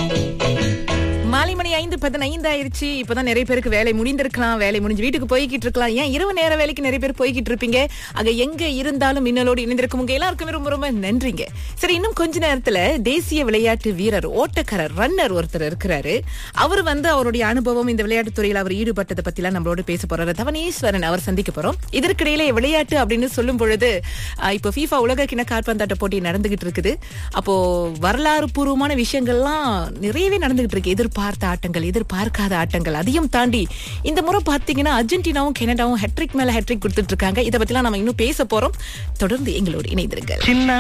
மாலை மணி ஐந்து பதினைந்து ஆயிருச்சு இப்பதான் நிறைய பேருக்கு வேலை முடிந்திருக்கலாம் வேலை முடிஞ்சு வீட்டுக்கு போய்கிட்டு இருக்கலாம் ஏன் இரவு நேர வேலைக்கு நிறைய பேர் போய்கிட்டு இருப்பீங்க அங்க எங்க இருந்தாலும் மின்னலோடு இணைந்திருக்கும் உங்க எல்லாருக்குமே ரொம்ப ரொம்ப நன்றிங்க சரி இன்னும் கொஞ்ச நேரத்துல தேசிய விளையாட்டு வீரர் ஓட்டக்காரர் ரன்னர் ஒருத்தர் இருக்கிறாரு அவர் வந்து அவருடைய அனுபவம் இந்த விளையாட்டு துறையில் அவர் ஈடுபட்டதை பத்தி எல்லாம் நம்மளோட பேச போறாரு தவனேஸ்வரன் அவர் சந்திக்க போறோம் இதற்கிடையிலே விளையாட்டு அப்படின்னு சொல்லும் பொழுது அஹ், இப்போ FIFA உலக கிண கால்பந்தாட்ட போட்டி நடந்துகிட்டு இருக்குது அப்போ வரலாறு பூர்வமான விஷயங்கள்லாம் நிறையவே நடந்துகிட்டு இருக்கு எதிர்பார்த்த ஆட்டங்கள் எதிர்பார்க்காத ஆட்டங்கள் அதையும் தாண்டி இந்த முறை பாத்தீங்கன்னா அர்ஜென்டினாவும் கனடாவும் ஹெட்ரிக் மேல ஹெட்ரிக் கொடுத்துட்டு இருக்காங்க இதை பத்திலாம் நம்ம இன்னும் பேச போறோம் தொடர்ந்து எங்களோடு இணைந்திருங்கள் சின்ன